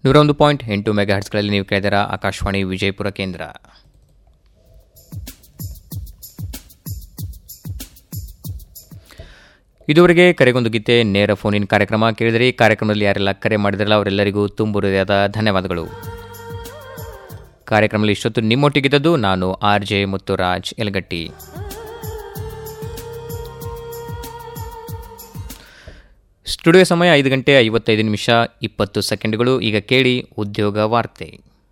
ನೂರ ಒಂದು ಪಾಯಿಂಟ್ ಎಂಟು ಮೆಗಾ ಹರ್ಟ್ಸ್ಗಳಲ್ಲಿ ನೀವು ಕೇಳಿದರ ಆಕಾಶವಾಣಿ ವಿಜಯಪುರ ಕೇಂದ್ರ ಇದುವರೆಗೆ ಕರೆಗೊಂದು ಗೀತೆ ನೇರ ಫೋನಿನ ಕಾರ್ಯಕ್ರಮ ಕೇಳಿದರೆ ಈ ಕಾರ್ಯಕ್ರಮದಲ್ಲಿ ಯಾರೆಲ್ಲ ಕರೆ ಮಾಡಿದ್ರಲ್ಲ ಅವರೆಲ್ಲರಿಗೂ ತುಂಬು ಹೃದಯದ ಧನ್ಯವಾದಗಳು ಕಾರ್ಯಕ್ರಮದಲ್ಲಿ ಇಷ್ಟೊತ್ತು ನಿಮ್ಮೊಟ್ಟಿಗಿದ್ದದ್ದು ನಾನು R J Muthuraj Yalagatti studio ಸಮಯ ಐದು ಗಂಟೆ ಐವತ್ತೈದು ನಿಮಿಷ ಇಪ್ಪತ್ತು ಸೆಕೆಂಡ್ಗಳು ಈಗ ಕೇಳಿ ಉದ್ಯೋಗ ವಾರ್ತೆ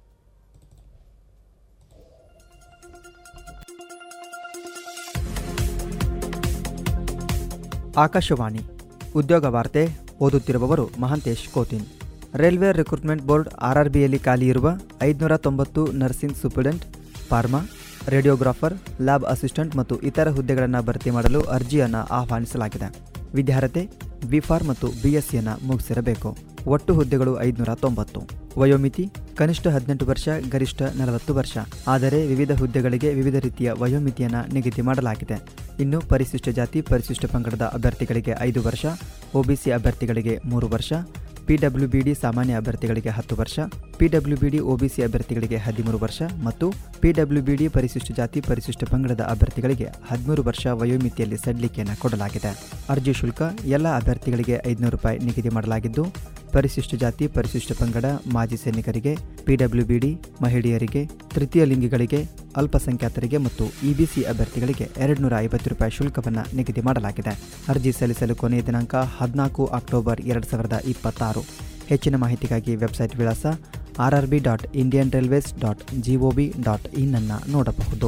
ಆಕಾಶವಾಣಿ ಉದ್ಯೋಗ ವಾರ್ತೆ ಓದುತ್ತಿರುವವರು Mahantesh Kothin railway recruitment board ಆರ್ಆರ್ಬಿಯಲ್ಲಿ ಖಾಲಿ ಇರುವ ಐದುನೂರ ತೊಂಬತ್ತು nursing superintendent pharma radiographer lab assistant ಮತ್ತು ಇತರ ಹುದ್ದೆಗಳನ್ನು ಭರ್ತಿ ಮಾಡಲು ಅರ್ಜಿಯನ್ನು ಆಹ್ವಾನಿಸಲಾಗಿದೆ ವಿದ್ಯಾರ್ಹತೆ ಬಿಫಾರ್ ಮತ್ತು ಬಿಎಸ್ಸಿಯನ್ನು ಮುಗಿಸಿರಬೇಕು ಒಟ್ಟು ಹುದ್ದೆಗಳು ಐದುನೂರ ತೊಂಬತ್ತು ವಯೋಮಿತಿ ಕನಿಷ್ಠ ಹದಿನೆಂಟು ವರ್ಷ ಗರಿಷ್ಠ ನಲವತ್ತು ವರ್ಷ ಆದರೆ ವಿವಿಧ ಹುದ್ದೆಗಳಿಗೆ ವಿವಿಧ ರೀತಿಯ ವಯೋಮಿತಿಯನ್ನು ನಿಗದಿ ಮಾಡಲಾಗಿದೆ ಇನ್ನು ಪರಿಶಿಷ್ಟ ಜಾತಿ ಪರಿಶಿಷ್ಟ ಪಂಗಡದ ಅಭ್ಯರ್ಥಿಗಳಿಗೆ ಐದು ವರ್ಷ ಒಬಿಸಿ ಅಭ್ಯರ್ಥಿಗಳಿಗೆ ಮೂರು ವರ್ಷ ಪಿಡಬ್ಲ್ಯೂಬಿಡಿ ಸಾಮಾನ್ಯ ಅಭ್ಯರ್ಥಿಗಳಿಗೆ ಹತ್ತು ವರ್ಷ ಪಿಡಬ್ಲ್ಯೂಬಿಡಿ ಒಬಿಸಿ ಅಭ್ಯರ್ಥಿಗಳಿಗೆ ಹದಿಮೂರು ವರ್ಷ ಮತ್ತು ಪಿಡಬ್ಲ್ಯೂಬಿಡಿ ಪರಿಶಿಷ್ಟ ಜಾತಿ ಪರಿಶಿಷ್ಟ ಪಂಗಡದ ಅಭ್ಯರ್ಥಿಗಳಿಗೆ ಹದಿಮೂರು ವರ್ಷ ವಯೋಮಿತಿಯಲ್ಲಿ ಸಡಿಲಿಕೆಯನ್ನು ಕೊಡಲಾಗಿದೆ ಅರ್ಜಿ ಶುಲ್ಕ ಎಲ್ಲ ಅಭ್ಯರ್ಥಿಗಳಿಗೆ ಐದುನೂರು ರೂಪಾಯಿ ನಿಗದಿ ಮಾಡಲಾಗಿದ್ದು ಪರಿಶಿಷ್ಟ ಜಾತಿ ಪರಿಶಿಷ್ಟ ಪಂಗಡ ಮಾಜಿ ಸೈನಿಕರಿಗೆ ಪಿಡಬ್ಲ್ಯೂಬಿಡಿ ಮಹಿಳೆಯರಿಗೆ ತೃತೀಯ ಲಿಂಗಿಗಳಿಗೆ ಅಲ್ಪಸಂಖ್ಯಾತರಿಗೆ ಮತ್ತು ಇಬಿಸಿ ಅಭ್ಯರ್ಥಿಗಳಿಗೆ ಎರಡುನೂರ ಐವತ್ತು ರೂಪಾಯಿ ಶುಲ್ಕವನ್ನು ನಿಗದಿ ಮಾಡಲಾಗಿದೆ ಅರ್ಜಿ ಸಲ್ಲಿಸಲು ಕೊನೆಯ ದಿನಾಂಕ ಹದಿನಾಲ್ಕು ಅಕ್ಟೋಬರ್ ಎರಡು ಸಾವಿರದ ಇಪ್ಪತ್ತಾರು ಹೆಚ್ಚಿನ ಮಾಹಿತಿಗಾಗಿ ವೆಬ್ಸೈಟ್ ವಿಳಾಸ R R B dot Indian railways dot GOV dot in ಅನ್ನು ನೋಡಬಹುದು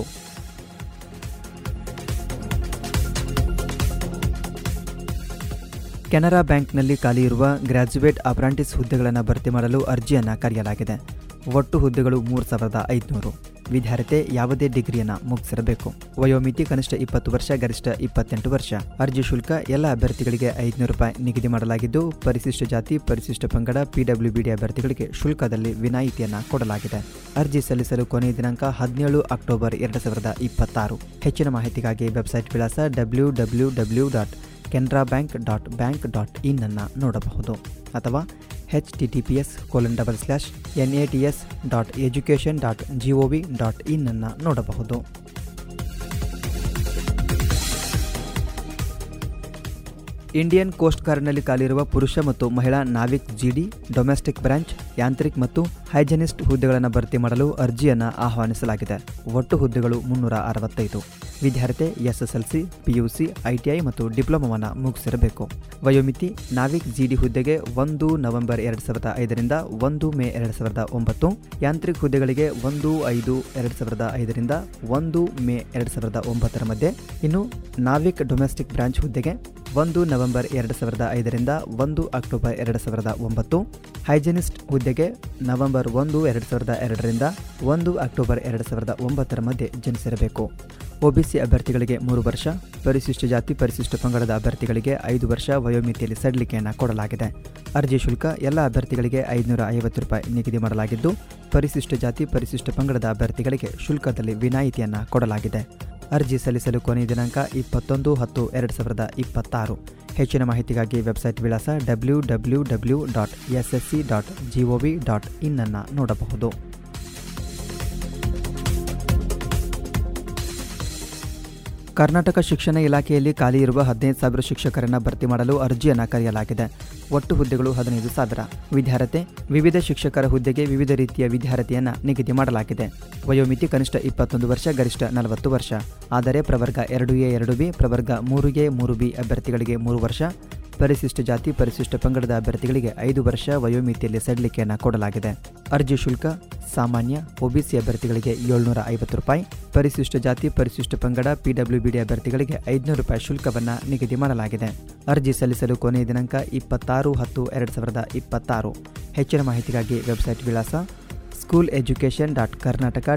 ಕೆನರಾ ಬ್ಯಾಂಕ್ನಲ್ಲಿ ಖಾಲಿ ಇರುವ ಗ್ರ್ಯಾಜುಯೇಟ್ ಅಪ್ರಾಂಟಿಸ್ ಹುದ್ದೆಗಳನ್ನು ಭರ್ತಿ ಮಾಡಲು ಅರ್ಜಿಯನ್ನು ಕರೆಯಲಾಗಿದೆ ಒಟ್ಟು ಹುದ್ದೆಗಳು ಮೂರು ಸಾವಿರದ ಐದುನೂರು ವಿದ್ಯಾರ್ಥಿ ಯಾವುದೇ ಡಿಗ್ರಿಯನ್ನು ಮುಗಿಸಿರಬೇಕು ವಯೋಮಿತಿ ಕನಿಷ್ಠ ಇಪ್ಪತ್ತು ವರ್ಷ ಗರಿಷ್ಠ ಇಪ್ಪತ್ತೆಂಟು ವರ್ಷ ಅರ್ಜಿ ಶುಲ್ಕ ಎಲ್ಲ ಅಭ್ಯರ್ಥಿಗಳಿಗೆ ಐದುನೂರು ರೂಪಾಯಿ ನಿಗದಿ ಮಾಡಲಾಗಿದ್ದು ಪರಿಶಿಷ್ಟ ಜಾತಿ ಪರಿಶಿಷ್ಟ ಪಂಗಡ ಪಿಡಬ್ಲ್ಯೂಬಿಡಿ ಅಭ್ಯರ್ಥಿಗಳಿಗೆ ಶುಲ್ಕದಲ್ಲಿ ವಿನಾಯಿತಿಯನ್ನು ಕೊಡಲಾಗಿದೆ ಅರ್ಜಿ ಸಲ್ಲಿಸಲು ಕೊನೆಯ ದಿನಾಂಕ ಹದಿನೇಳು ಅಕ್ಟೋಬರ್ ಎರಡು ಸಾವಿರದ ಇಪ್ಪತ್ತಾರು ಹೆಚ್ಚಿನ ಮಾಹಿತಿಗಾಗಿ ವೆಬ್ಸೈಟ್ ವಿಳಾಸ W W W dot Canara bank dot bank dot in ಅನ್ನು ನೋಡಬಹುದು ಅಥವಾ H T T P S colon double slash N A T S dot education dot G O V dot in ಅನ್ನು ನೋಡಬಹುದು ಇಂಡಿಯನ್ ಕೋಸ್ಟ್ ಗಾರ್ಡ್ನಲ್ಲಿ ಖಾಲಿರುವ ಪುರುಷ ಮತ್ತು ಮಹಿಳಾ Navik GD domestic branch Yantrik ಮತ್ತು ಹೈಜೆನಿಸ್ಟ್ ಹುದ್ದೆಗಳನ್ನು ಭರ್ತಿ ಮಾಡಲು ಅರ್ಜಿಯನ್ನು ಆಹ್ವಾನಿಸಲಾಗಿದೆ ಒಟ್ಟು ಹುದ್ದೆಗಳು ಮುನ್ನೂರ ಅರವತ್ತೈದು ವಿದ್ಯಾರ್ಥಿ ಎಸ್ಎಸ್ಎಲ್ಸಿ ಪಿಯುಸಿ ಐಟಿಐ ಮತ್ತು ಡಿಪ್ಲೊಮಾವನ್ನು ಮುಗಿಸಿರಬೇಕು ವಯೋಮಿತಿ ನಾವಿಕ್ ಜಿಡಿ ಹುದ್ದೆಗೆ ಒಂದು ನವೆಂಬರ್ ಎರಡು ಸಾವಿರದ ಐದರಿಂದ ಒಂದು ಮೇ ಎರಡು ಸಾವಿರದ ಒಂಬತ್ತು ಯಾಂತ್ರಿಕ್ ಹುದ್ದೆಗಳಿಗೆ ಒಂದು ಐದು ಎರಡು ಸಾವಿರದ ಐದರಿಂದ ಒಂದು ಮೇ ಎರಡು ಸಾವಿರದ ಒಂಬತ್ತರ ಮಧ್ಯೆ ಇನ್ನು ನಾವಿಕ್ ಡೊಮೆಸ್ಟಿಕ್ ಬ್ರಾಂಚ್ ಹುದ್ದೆಗೆ ಒಂದು ನವೆಂಬರ್ ಎರಡು ಸಾವಿರದ ಐದರಿಂದ ಒಂದು ಅಕ್ಟೋಬರ್ ಎರಡು ಸಾವಿರದ ಒಂಬತ್ತು ಹೈಜೆನಿಸ್ಟ್ ಹುದ್ದೆಗೆ ನವೆಂಬರ್ ಒಂದು ಎರಡು ಸಾವಿರದ ಎರಡರಿಂದ ಒಂದು ಅಕ್ಟೋಬರ್ ಎರಡು ಸಾವಿರದ ಒಂಬತ್ತರ ಮಧ್ಯೆ ಜನಿಸಿರಬೇಕು ಒಬಿಸಿ ಅಭ್ಯರ್ಥಿಗಳಿಗೆ ಮೂರು ವರ್ಷ ಪರಿಶಿಷ್ಟ ಜಾತಿ ಪರಿಶಿಷ್ಟ ಪಂಗಡದ ಅಭ್ಯರ್ಥಿಗಳಿಗೆ ಐದು ವರ್ಷ ವಯೋಮಿತಿಯಲ್ಲಿ ಸಡಿಲಿಕೆಯನ್ನು ಕೊಡಲಾಗಿದೆ ಅರ್ಜಿ ಶುಲ್ಕ ಎಲ್ಲ ಅಭ್ಯರ್ಥಿಗಳಿಗೆ ಐದುನೂರ ಐವತ್ತು ರೂಪಾಯಿ ನಿಗದಿ ಮಾಡಲಾಗಿದ್ದು ಪರಿಶಿಷ್ಟ ಜಾತಿ ಪರಿಶಿಷ್ಟ ಪಂಗಡದ ಅಭ್ಯರ್ಥಿಗಳಿಗೆ ಶುಲ್ಕದಲ್ಲಿ ವಿನಾಯಿತಿಯನ್ನು ಕೊಡಲಾಗಿದೆ ಅರ್ಜಿ ಸಲ್ಲಿಸಲು ಕೊನೆಯ ದಿನಾಂಕ ಇಪ್ಪತ್ತೊಂದು ಹತ್ತು ಎರಡು ಸಾವಿರದ ಇಪ್ಪತ್ತಾರು ಹೆಚ್ಚಿನ ಮಾಹಿತಿಗಾಗಿ ವೆಬ್ಸೈಟ್ ವಿಳಾಸ W W W dot S S C dot G O V dot in ಅನ್ನು ನೋಡಬಹುದು ಕರ್ನಾಟಕ ಶಿಕ್ಷಣ ಇಲಾಖೆಯಲ್ಲಿ ಖಾಲಿ ಇರುವ ಹದಿನೈದು ಸಾವಿರ ಶಿಕ್ಷಕರನ್ನು ಭರ್ತಿ ಮಾಡಲು ಅರ್ಜಿಯನ್ನು ಕರೆಯಲಾಗಿದೆ ಒಟ್ಟು ಹುದ್ದೆಗಳು ಹದಿನೈದು ಸಾವಿರ ವಿದ್ಯಾರ್ಥಿ ವಿವಿಧ ಶಿಕ್ಷಕರ ಹುದ್ದೆಗೆ ವಿವಿಧ ರೀತಿಯ ವಿದ್ಯಾರ್ಥಿಯನ್ನು ನಿಗದಿ ಮಾಡಲಾಗಿದೆ ವಯೋಮಿತಿ ಕನಿಷ್ಠ ಇಪ್ಪತ್ತೊಂದು ವರ್ಷ ಗರಿಷ್ಠ ನಲವತ್ತು ವರ್ಷ ಆದರೆ ಪ್ರವರ್ಗ ಎರಡು ಎ ಎರಡು ಬಿ ಪ್ರವರ್ಗ ಮೂರು ಎ ಮೂರು ಬಿ ಅಭ್ಯರ್ಥಿಗಳಿಗೆ ಮೂರು ವರ್ಷ ಪರಿಶಿಷ್ಟ ಜಾತಿ ಪರಿಶಿಷ್ಟ ಪಂಗಡದ ಅಭ್ಯರ್ಥಿಗಳಿಗೆ ಐದು ವರ್ಷ ವಯೋಮಿತಿಯಲ್ಲಿ ಸಡಿಲಿಕೆಯನ್ನು ಕೊಡಲಾಗಿದೆ ಅರ್ಜಿ ಶುಲ್ಕ ಸಾಮಾನ್ಯ ಒಬಿಸಿ ಅಭ್ಯರ್ಥಿಗಳಿಗೆ ಏಳ್ನೂರ ಐವತ್ತು ರೂಪಾಯಿ ಪರಿಶಿಷ್ಟ ಜಾತಿ ಪರಿಶಿಷ್ಟ ಪಂಗಡ ಪಿಡಬ್ಲ್ಯೂಬಿಡಿ ಅಭ್ಯರ್ಥಿಗಳಿಗೆ ಐದುನೂರು ರೂಪಾಯಿ ಶುಲ್ಕವನ್ನು ನಿಗದಿ ಮಾಡಲಾಗಿದೆ ಅರ್ಜಿ ಸಲ್ಲಿಸಲು ಕೊನೆಯ ದಿನಾಂಕ ಇಪ್ಪತ್ತಾರು ಹತ್ತು ಎರಡು ಸಾವಿರದ ಇಪ್ಪತ್ತಾರು ಹೆಚ್ಚಿನ ಮಾಹಿತಿಗಾಗಿ ವೆಬ್ಸೈಟ್ ವಿಳಾಸ ಸ್ಕೂಲ್ ಎಜುಕೇಷನ್ ಡಾಟ್ ಕರ್ನಾಟಕ